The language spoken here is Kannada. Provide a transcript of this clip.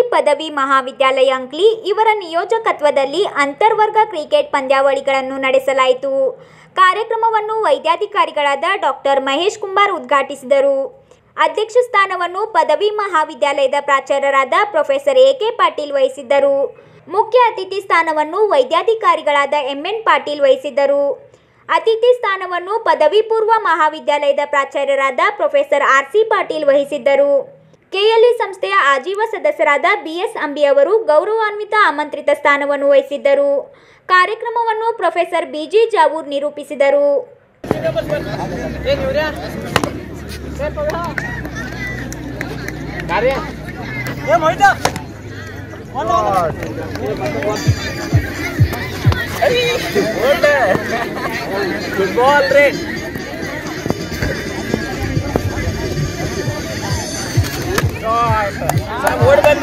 ಪದವಿ ಮಹಾವಿದ್ಯಾಲಯ ಅಂಕ್ಲಿ ಇವರ ನಿಯೋಜಕತ್ವದಲ್ಲಿ ಅಂತರ್ವರ್ಗ ಕ್ರಿಕೆಟ್ ಪಂದ್ಯಾವಳಿಗಳನ್ನು ನಡೆಸಲಾಯಿತು ಕಾರ್ಯಕ್ರಮವನ್ನು ವೈದ್ಯಾಧಿಕಾರಿಗಳಾದ ಡಾಕ್ಟರ್ ಮಹೇಶ್ ಕುಂಬಾರ್ ಉದ್ಘಾಟಿಸಿದರು ಅಧ್ಯಕ್ಷ ಸ್ಥಾನವನ್ನು ಪದವಿ ಮಹಾವಿದ್ಯಾಲಯದ ಪ್ರಾಚಾರ್ಯರಾದ ಪ್ರೊಫೆಸರ್ ಎ ಕೆ ಪಾಟೀಲ್ ವಹಿಸಿದ್ದರು ಮುಖ್ಯ ಅತಿಥಿ ಸ್ಥಾನವನ್ನು ವೈದ್ಯಾಧಿಕಾರಿಗಳಾದ ಎಂಎನ್ ಪಾಟೀಲ್ ವಹಿಸಿದ್ದರು ಅತಿಥಿ ಸ್ಥಾನವನ್ನು ಪದವಿ ಪೂರ್ವ ಮಹಾವಿದ್ಯಾಲಯದ ಪ್ರಾಚಾರ್ಯರಾದ ಪ್ರೊಫೆಸರ್ ಆರ್ ಸಿ ಪಾಟೀಲ್ ವಹಿಸಿದ್ದರು ಕೆಎಲ್ಇ ಸಂಸ್ಥೆಯ ಆಜೀವ ಸದಸ್ಯರಾದ ಬಿಎಸ್ ಅಂಬಿ ಅವರು ಗೌರವಾನ್ವಿತ ಆಮಂತ್ರಿತ ಸ್ಥಾನವನ್ನು ವಹಿಸಿದ್ದರು ಕಾರ್ಯಕ್ರಮವನ್ನು ಪ್ರೊಫೆಸರ್ ಬಿಜಿ ಜಾವೂರ್ ನಿರೂಪಿಸಿದರು ಏ ಮೊಯ್ತ ಗುಡ್ ಬಾಲ್ ರೀ ಓಡ್ ಬಂದ